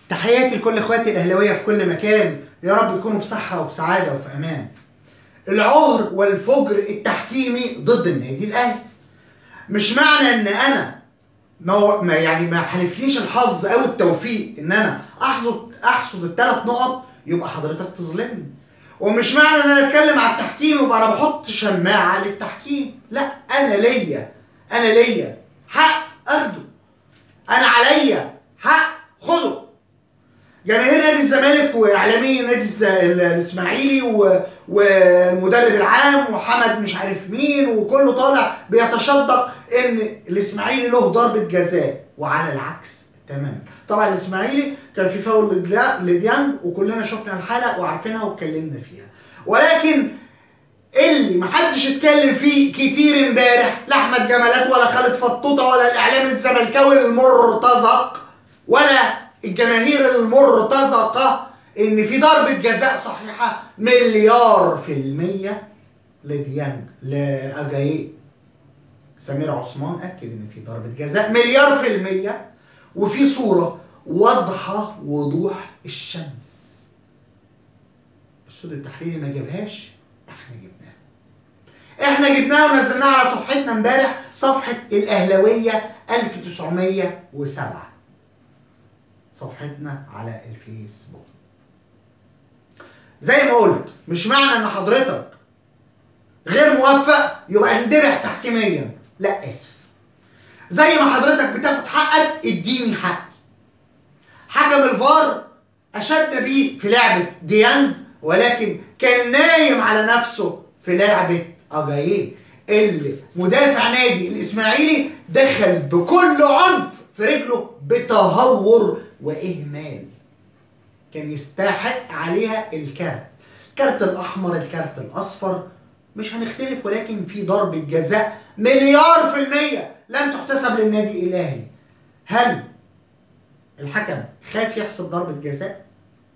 تحياتي لكل اخواتي الاهلاويه في كل مكان يا رب تكونوا بصحه وبسعاده وفي امان العهر والفجر التحكيمي ضد النادي الاهلي مش معنى ان انا ما ما يعني ما حلفليش الحظ او التوفيق ان انا احصد احصد الثلاث نقط يبقى حضرتك تظلمني ومش معنى ان انا اتكلم على التحكيم يبقى انا بحط شماعه للتحكيم لا انا ليا انا ليا حق اخده انا عليا حق خده جماهير نادي الزمالك واعلامي نادي الز- ال- الاسماعيلي و- والمدرب العام وحمد مش عارف مين وكله طالع بيتشدق ان الاسماعيلي له ضربه جزاء وعلى العكس تماما طبعا الاسماعيلي كان في فاول لديا- لديانج وكلنا شفنا الحلقه وعارفينها واتكلمنا فيها ولكن اللي محدش اتكلم فيه كتير امبارح لا احمد جمالات ولا خالد فطوطه ولا الاعلام الزملكاوي المرتزق ولا الجماهير المرتزقه ان في ضربه جزاء صحيحه مليار في الميه لديانج لاجاييه سمير عثمان اكد ان في ضربه جزاء مليار في الميه وفي صوره واضحه وضوح الشمس السود التحليلي ما جابهاش احنا جبناها احنا جبناها ونزلناها على صفحتنا امبارح صفحة الاهلاوية 1907 صفحتنا على الفيسبوك زي ما قلت مش معنى ان حضرتك غير موفق يبقى اندرع تحكيميا لا اسف زي ما حضرتك بتاخد حقك اديني حقي حكم الفار اشدنا بيه في لعبه ديانج ولكن كان نايم على نفسه في لعبه اجاييه اللي مدافع نادي الاسماعيلي دخل بكل عنف في رجله بتهور واهمال كان يستحق عليها الكارت الكارت الاحمر الكارت الاصفر مش هنختلف ولكن في ضربه جزاء مليار في الميه لم تحتسب للنادي الاهلي هل الحكم خاف يحسب ضربة جزاء؟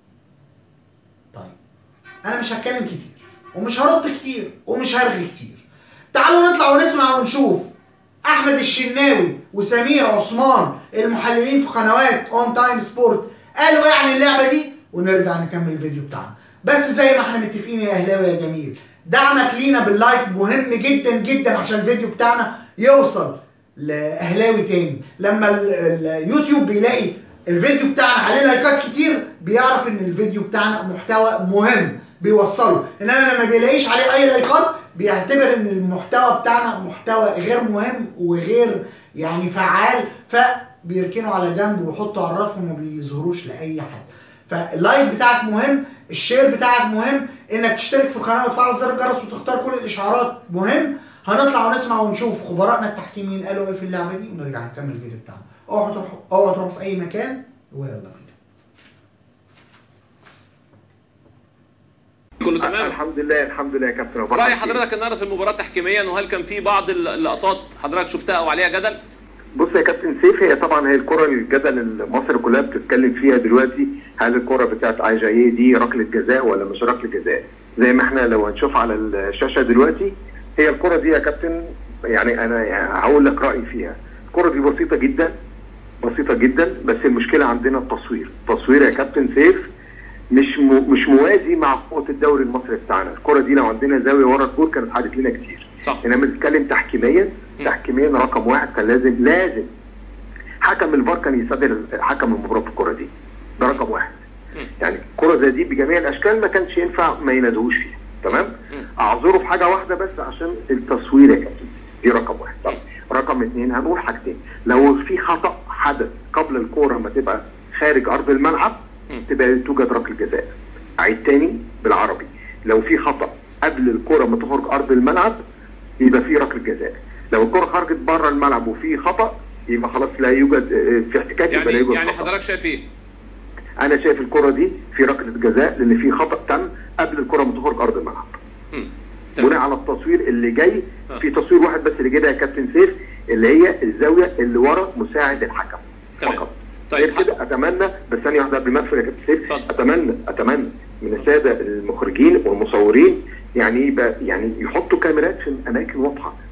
طيب أنا مش هتكلم كتير ومش هرد كتير ومش هرغي كتير تعالوا نطلع ونسمع ونشوف أحمد الشناوي وسمير عثمان المحللين في قنوات اون تايم سبورت قالوا إيه عن اللعبة دي ونرجع نكمل الفيديو بتاعنا بس زي ما احنا متفقين يا أهلاوي يا جميل دعمك لينا باللايك مهم جدا جدا عشان الفيديو بتاعنا يوصل لاهلاوي تاني لما ال- ال- اليوتيوب بيلاقي الفيديو بتاعنا عليه لايكات كتير بيعرف ان الفيديو بتاعنا محتوى مهم بيوصله انما لما بيلاقيش عليه اي لايكات بيعتبر ان المحتوى بتاعنا محتوى غير مهم وغير يعني فعال فبيركنوا على جنب ويحطوا على الرف وما بيظهروش لاي حد فاللايك بتاعك مهم الشير بتاعك مهم انك تشترك في القناه وتفعل زر الجرس وتختار كل الاشعارات مهم هنطلع ونسمع ونشوف خبراءنا التحكيميين قالوا ايه في اللعبه دي ونرجع نكمل الفيديو بتاعنا اوعوا تروحوا اوعوا تروحوا في اي مكان ويلا بينا كله تمام الحمد لله الحمد لله يا كابتن ابو راي بكر. حضرتك النهارده في المباراه تحكيميا وهل كان في بعض اللقطات حضرتك شفتها او عليها جدل بص يا كابتن سيف هي طبعا هي الكره الجدل اللي مصر كلها بتتكلم فيها دلوقتي هل الكره بتاعت ايجاييه دي ركله جزاء ولا مش ركله جزاء زي ما احنا لو هنشوف على الشاشه دلوقتي هي الكره دي يا كابتن يعني انا يعني هقول لك رايي فيها الكره دي بسيطه جدا بسيطه جدا بس المشكله عندنا التصوير التصوير يا كابتن سيف مش م... مش موازي مع قوه الدوري المصري بتاعنا الكره دي لو عندنا زاويه ورا الجول كانت حدث لنا كتير صح انما بنتكلم تحكيميا م. تحكيميا رقم واحد كان لازم لازم حكم الفار كان يصدر حكم المباراه في الكره دي ده رقم واحد م. يعني كره زي دي بجميع الاشكال ما كانش ينفع ما ينادوش فيها تمام م. اعذره في حاجه واحده بس عشان التصوير يا كابتن دي رقم واحد طب رقم اثنين هنقول حاجتين لو في خطا حدث قبل الكوره ما تبقى خارج ارض الملعب م. تبقى توجد ركله جزاء عيد تاني بالعربي لو في خطا قبل الكوره ما تخرج ارض الملعب يبقى في ركله جزاء لو الكوره خرجت بره الملعب وفي خطا يبقى خلاص لا يوجد آه، في احتكاك يبقى لا يعني يوجد يعني خطأ. حضرتك شايف ايه؟ انا شايف الكره دي في ركله جزاء لان في خطا تم قبل الكره ما تخرج ارض الملعب مم. بناء تمام على التصوير اللي جاي آه. في تصوير واحد بس اللي جاي يا كابتن سيف اللي هي الزاويه اللي ورا مساعد الحكم تمام. فقط طيب غير كده اتمنى بس ثانيه واحده قبل ما اقفل يا كابتن سيف اتفضل. اتمنى اتمنى من الساده المخرجين والمصورين يعني يبقى يعني يحطوا كاميرات في اماكن واضحه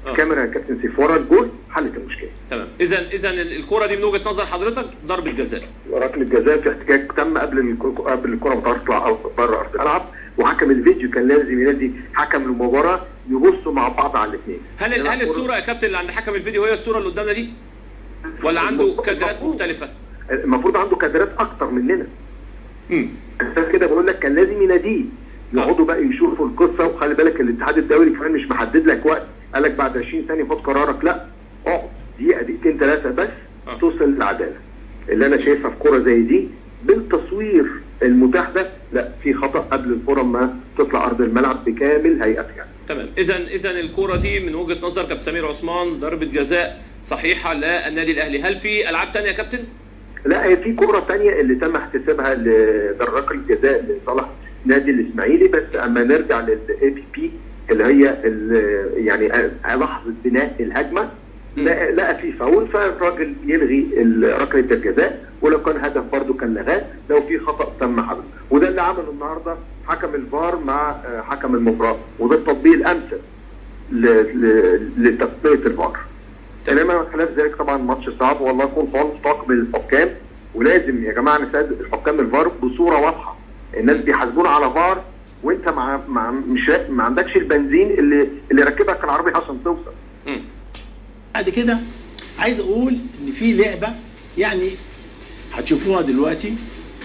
آه. كاميرا يا كابتن سيف ورا الجول حلت المشكله تمام اذا اذا الكره دي من وجهه نظر حضرتك ضربه جزاء ركله جزاء في احتكاك تم قبل الك- قبل الكره ما تطلع او بره ارض الملعب وحكم الفيديو كان لازم ينادي حكم المباراه يبصوا مع بعض على الاثنين هل هل الصوره يا كابتن اللي عند حكم الفيديو هي الصوره اللي قدامنا دي ولا عنده كادرات مختلفه المفروض عنده كادرات اكتر مننا امم عشان كده بقول لك كان لازم يناديه يقعدوا بقى يشوفوا القصه وخلي بالك الاتحاد الدولي كمان مش محدد لك وقت قال لك بعد 20 ثانيه خد قرارك لا اقعد دقيقه دقيقتين ثلاثه بس آه. توصل للعداله اللي انا شايفها في كوره زي دي بالتصوير المتاح ده لا في خطا قبل الكوره ما تطلع ارض الملعب بكامل هيئتها تمام اذا اذا الكره دي من وجهه نظر كابتن سمير عثمان ضربه جزاء صحيحه للنادي الاهلي هل في العاب تانية يا كابتن لا هي في كوره ثانيه اللي تم احتسابها لدراك الجزاء لصالح نادي الاسماعيلي بس اما نرجع للاي بي بي اللي هي ال- يعني لحظه بناء الهجمه لقى لقى في فاول فالراجل يلغي ال- ركله الجزاء ولو كان هدف برضه كان لغاه لو في خطا تم حمله وده اللي عمله النهارده حكم الفار مع آه، حكم المباراه وده التطبيق الامثل ل- ل- لتطبيق الفار انما خلاف ذلك طبعا ماتش صعب والله يكون في عون طاقم الحكام ولازم يا جماعه نساعد الحكام الفار بصوره واضحه الناس بيحاسبونا على فار وانت مع, مع مش ما عندكش البنزين اللي اللي ركبك العربيه عشان توصل مم. بعد كده عايز اقول ان في لعبه يعني هتشوفوها دلوقتي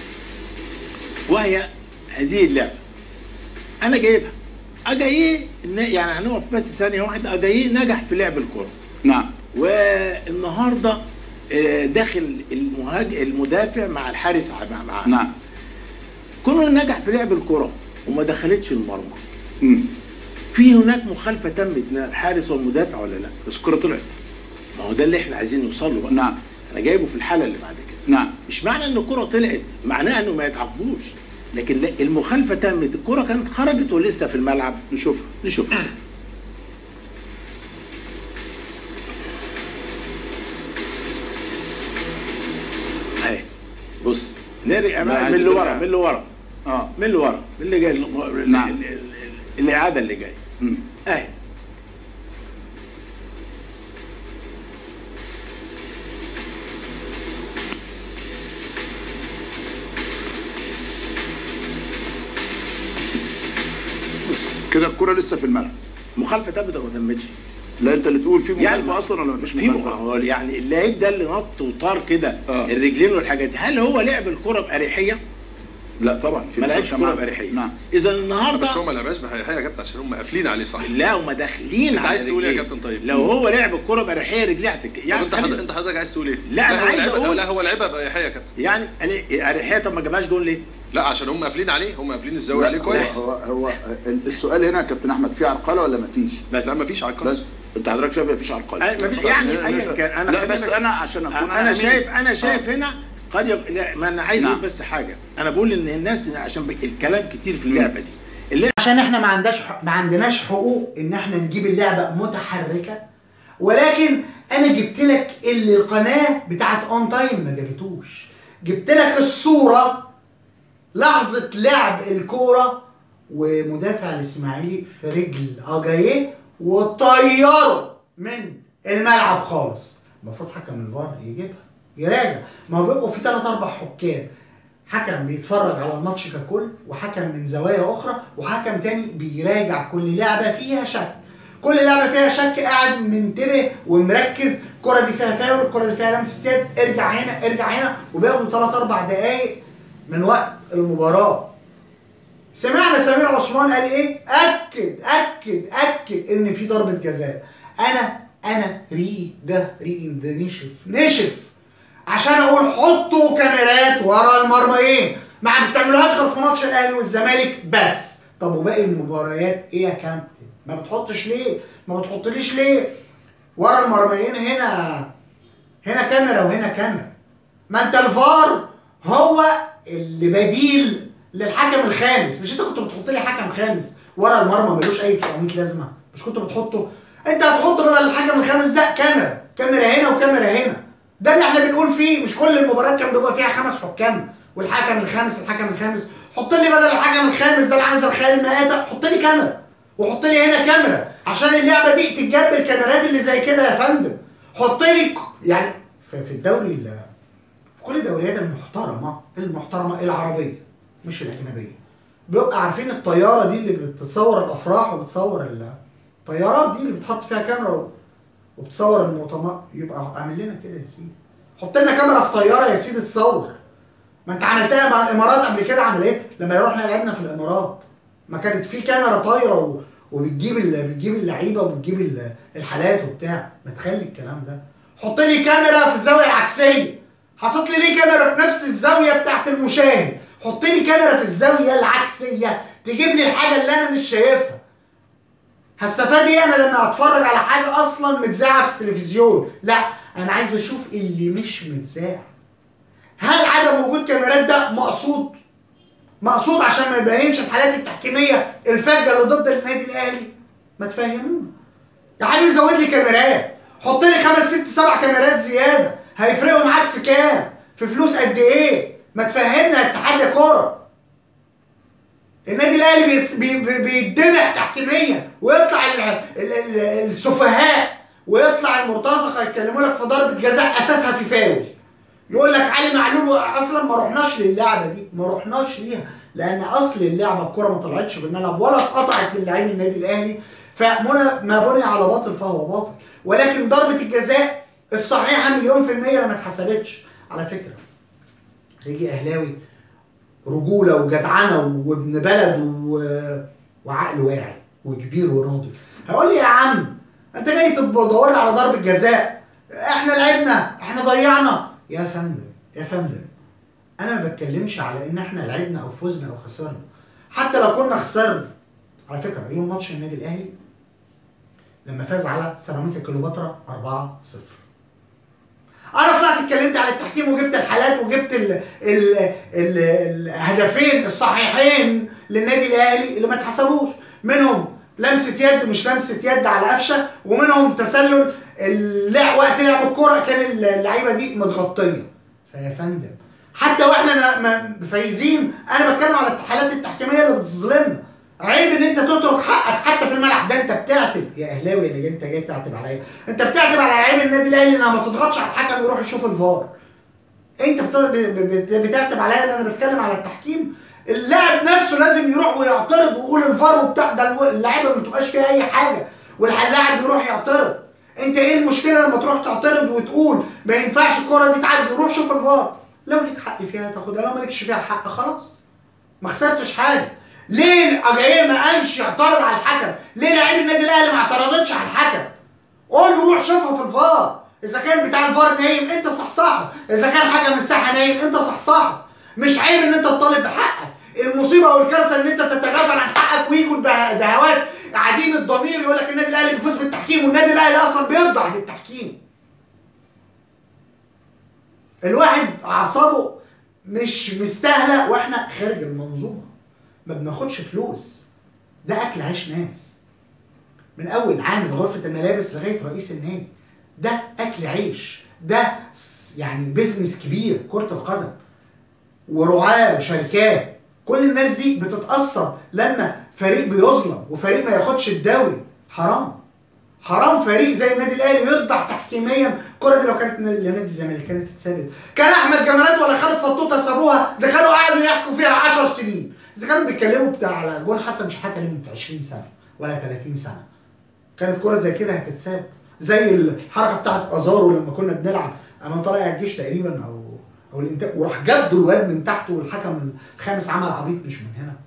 وهي هذه اللعبه انا جايبها اجاييه يعني هنقف بس ثانيه واحده اجاييه نجح في لعب الكره نعم والنهارده آه، داخل المهاجم المدافع مع الحارس مع مع نعم كونه نجح في لعب الكره وما دخلتش المرمى مم. في هناك مخالفه تمت من الحارس والمدافع ولا لا؟ بس الكرة طلعت ما هو ده اللي احنا عايزين نوصل له بقى نعم انا جايبه في الحاله اللي بعد كده نعم مش معنى ان الكره طلعت معناه انه ما يتعاقبوش لكن لا المخالفه تمت الكره كانت خرجت ولسه في الملعب نشوفها نشوف اهي بص نرجع لا، بقى من عايز اللي ورا ترجع. من اللي ورا اه من اللي ورا من اللي جاي نعم. ال- ال- ال- الاعاده اللي جايه مم. اهي كده الكرة لسه في الملعب مخالفه تمت ولا ما تمتش؟ لا انت اللي تقول في يعني مخالفة اصلا ولا مفيش في مخالفة؟ مخالفه هو يعني اللعيب ده اللي نط وطار كده آه. الرجلين والحاجات دي هل هو لعب الكره باريحيه؟ لا طبعا في ما لعبش مخالفة كره معاه. باريحيه نعم اذا النهارده بس هو ما لعبهاش بحقيقة يا كابتن عشان هم قافلين عليه صح لا وما داخلين انت على عايز تقول ايه يا رجليه. كابتن طيب؟ لو هو لعب الكره باريحيه رجليه هتك طب يعني انت حضرتك انت حضرتك عايز تقول ايه؟ لا، أنا هو عايز لعبها- أقول- لا هو لعبها بأريحية يا كابتن يعني اريحيه طب ما جابهاش جول ليه؟ لا عشان هم قافلين عليه هم قافلين الزاوية لا، عليه هو كويس هو هو السؤال هنا يا كابتن احمد في عرقلة ولا مفيش؟ بس لا مفيش عرقلة بس انت حضرتك شايف مفيش عرقلة أنا- مفيش- يعني أيا كان، أنا لا خلينا- بس انا عشان اكون انا أمين. شايف انا شايف آه. هنا قد يب... لا ما انا عايز نعم. اقول بس حاجه انا بقول ان الناس عشان ب... الكلام كتير في اللعبه دي اللعبه عشان احنا ما عندناش ما عندناش حقوق ان احنا نجيب اللعبه متحركه ولكن انا جبت لك اللي القناه بتاعت اون تايم ما جابتوش جبت لك الصوره لحظه لعب الكوره ومدافع الاسماعيلي في رجل اجاييه وطيره من الملعب خالص المفروض حكم الفار يجيبها يراجع ما هو بيبقوا في ثلاث اربع حكام حكم بيتفرج على الماتش ككل وحكم من زوايا اخرى وحكم تاني بيراجع كل لعبه فيها شك كل لعبه فيها شك قاعد منتبه ومركز الكره دي فيها فاول الكره دي فيها لمسه يد ارجع هنا ارجع هنا وبياخدوا ثلاث اربع دقائق من وقت المباراه سمعنا سمير عثمان قال ايه اكد اكد اكد ان في ضربه جزاء انا انا ري ده ري ده نشف نشف عشان اقول حطوا كاميرات ورا المرميين ما بتعملوهاش غير في ماتش الاهلي والزمالك بس طب وباقي المباريات ايه يا كابتن ما بتحطش ليه ما بتحطليش ليه ورا المرميين هنا هنا كاميرا وهنا كاميرا ما انت الفار هو اللي بديل للحكم الخامس مش انت كنت بتحط لي حكم خامس ورا المرمى ملوش اي 900 لازمه مش كنت بتحطه انت هتحط بدل الحكم الخامس ده كاميرا كاميرا هنا وكاميرا هنا ده اللي احنا بنقول فيه مش كل المباريات كان بيبقى فيها خمس حكام والحكم الخامس الحكم الخامس حط لي بدل الحكم الخامس ده اللي عامل زي الخيال المآتة حط لي كاميرا وحط لي هنا كاميرا عشان اللعبه دي تتجاب بالكاميرات اللي زي كده يا فندم حط لي ك- يعني في في الدوري ال- في كل الدوريات المحترمه المحترمه العربيه مش الاجنبيه بيبقى عارفين الطياره دي اللي بتصور الافراح وبتصور ال- الطيارات دي اللي بتحط فيها كاميرا و- وبتصور المؤتمر يبقى اعمل لنا كده يا سيدي حط لنا كاميرا في طياره يا سيدي تصور ما انت عملتها مع الامارات قبل كده عملتها لما رحنا لعبنا في الامارات ما كانت في كاميرا طايره و... وبتجيب ال... بتجيب اللعيبه وبتجيب ال- الحالات وبتاع ما تخلي الكلام ده حط لي كاميرا في الزاويه العكسيه حاطط لي ليه كاميرا في نفس الزاويه بتاعت المشاهد حط لي كاميرا في الزاويه العكسيه تجيب لي الحاجه اللي انا مش شايفها هستفاد ايه انا لما اتفرج على حاجه اصلا متذاعه في التلفزيون لا انا عايز اشوف اللي مش متذاع هل عدم وجود كاميرات ده مقصود مقصود عشان ما يبينش الحالات التحكيميه الفجه اللي ضد النادي الاهلي ما تفهمونا يا حبيبي زود لي كاميرات حط لي خمس ست سبع كاميرات زياده هيفرقوا معاك في كام في فلوس قد ايه ما تفهمنا يا اتحاد يا كوره النادي الاهلي بيس- بي- بي- بيتذبح تحكيميا ويطلع ال- ال- ال- السفهاء ويطلع المرتزقه يتكلموا لك في ضربه جزاء اساسها في فاول يقول لك علي معلول اصلا ما رحناش للعبه دي ما رحناش ليها لان اصل اللعبه الكره ما طلعتش في الملعب ولا اتقطعت من لاعبي النادي الاهلي فمنى ما بني على باطل فهو باطل ولكن ضربه الجزاء الصحيحه مليون في الميه ما اتحسبتش على فكره هيجي اهلاوي رجوله وجدعنه وابن بلد و... وعقل واعي وكبير وناضج هيقول لي يا عم انت جاي تدور لي على ضربه جزاء احنا لعبنا احنا ضيعنا يا فندم يا فندم انا ما بتكلمش على ان احنا لعبنا او فزنا او خسرنا حتى لو كنا خسرنا على فكره يوم ماتش النادي الاهلي لما فاز على سيراميكا كليوباترا 4-0 انا طلعت اتكلمت على التحكيم وجبت الحالات وجبت ال ال ال الهدفين الصحيحين للنادي الاهلي اللي ما اتحسبوش منهم لمسه يد مش لمسه يد على قفشه ومنهم تسلل اللعب وقت لعب الكوره كان اللعيبه دي متغطيه فيا فندم حتى واحنا ما- فايزين انا بتكلم على الحالات التحكيميه اللي بتظلمنا عيب ان انت تترك حقك حتى في الملعب ده انت بتعتب يا اهلاوي اللي انت جاي تعتب عليا انت بتعتب على لعيب النادي الاهلي انها ما تضغطش على الحكم يروح يشوف الفار انت بت- ب- ب- بتعتب عليا ان انا بتكلم على التحكيم اللاعب نفسه لازم يروح ويعترض ويقول الفار وبتاع ده الو- اللعيبه ما بتبقاش فيها اي حاجه واللاعب بيروح يعترض انت ايه المشكله لما تروح تعترض وتقول ما ينفعش الكره دي تعدي روح شوف الفار لو ليك حق فيها تاخدها لو مالكش فيها حق خلاص ما خسرتش حاجه ليه اجايه ما قامش يعترض على الحكم ليه لعيب النادي الاهلي ما اعترضتش على الحكم قول له روح شوفها في الفار اذا كان بتاع الفار نايم انت صحصحه اذا كان حكم الساحه نايم انت صحصحه مش عيب ان انت تطالب بحقك المصيبه والكارثه ان انت تتغافل عن حقك ويجوا البه- البهوات عديم الضمير يقول لك النادي الاهلي بيفوز بالتحكيم والنادي الاهلي اصلا بيخضع بالتحكيم الواحد اعصابه مش مستاهله واحنا خارج المنظومه ما بناخدش فلوس ده اكل عيش ناس من اول عامل غرفه الملابس لغايه رئيس النادي ده اكل عيش ده س- يعني بيزنس كبير كره القدم ورعاه وشركات كل الناس دي بتتاثر لما فريق بيظلم وفريق ما ياخدش الدوري حرام حرام فريق زي النادي الاهلي يطبع تحكيميا الكره دي لو كانت لنادي الزمالك كانت اتثبت كان احمد جمالات ولا خالد فطوطه سابوها ده كانوا قعدوا يحكوا فيها 10 سنين اذا كانوا بيتكلموا بتاع على جون حسن شحاته من 20 سنه ولا 30 سنه كانت كرة زي كده هتتساب زي الحركه بتاعت ازارو لما كنا بنلعب امام طلائع الجيش تقريبا او او الانتاج وراح جدوا الواد من تحت والحكم الخامس عمل عبيط مش من هنا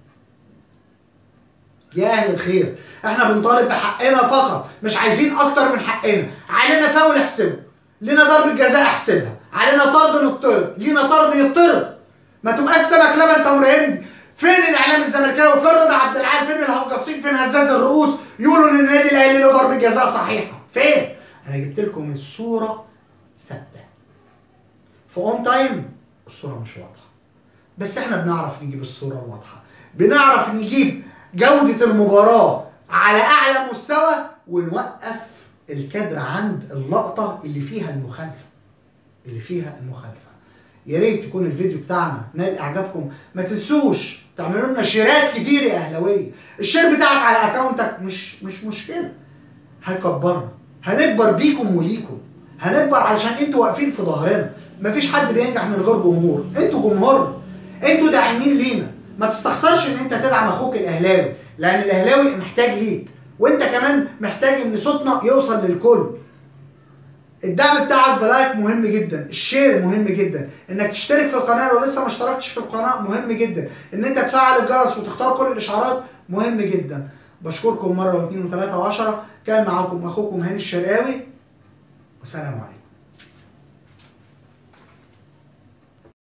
يا اهل الخير احنا بنطالب بحقنا فقط مش عايزين اكتر من حقنا علينا فاول احسبه لينا ضربه جزاء احسبها علينا طرد نطرد لينا طرد يطرد ما تبقاش سمك لبن تمر هندي فين الاعلام الزملكاوي فين رضا عبد العال فين الهجاصين فين هزاز الرؤوس يقولوا ان النادي الاهلي له ضربه جزاء صحيحه فين انا جبت لكم الصوره ثابته في اون تايم الصوره مش واضحه بس احنا بنعرف نجيب الصوره الواضحه بنعرف نجيب جوده المباراه على اعلى مستوى ونوقف الكادر عند اللقطه اللي فيها المخالفه اللي فيها المخالفه يا ريت يكون الفيديو بتاعنا نال اعجابكم ما تنسوش تعملوا لنا شيرات كتير يا اهلاويه الشير بتاعك على اكونتك مش مش مشكله هيكبرنا هنكبر بيكم وليكم هنكبر علشان انتوا واقفين في ظهرنا مفيش حد بينجح من غير جمهور انتوا جمهورنا انتوا داعمين لينا ما تستخسرش ان انت تدعم اخوك الاهلاوي لان الاهلاوي محتاج ليك وانت كمان محتاج ان صوتنا يوصل للكل الدعم بتاعك بلايك مهم جدا الشير مهم جدا انك تشترك في القناه لو لسه ما اشتركتش في القناه مهم جدا ان انت تفعل الجرس وتختار كل الاشعارات مهم جدا بشكركم مره واثنين وثلاثه وعشره كان معاكم اخوكم هاني الشرقاوي والسلام عليكم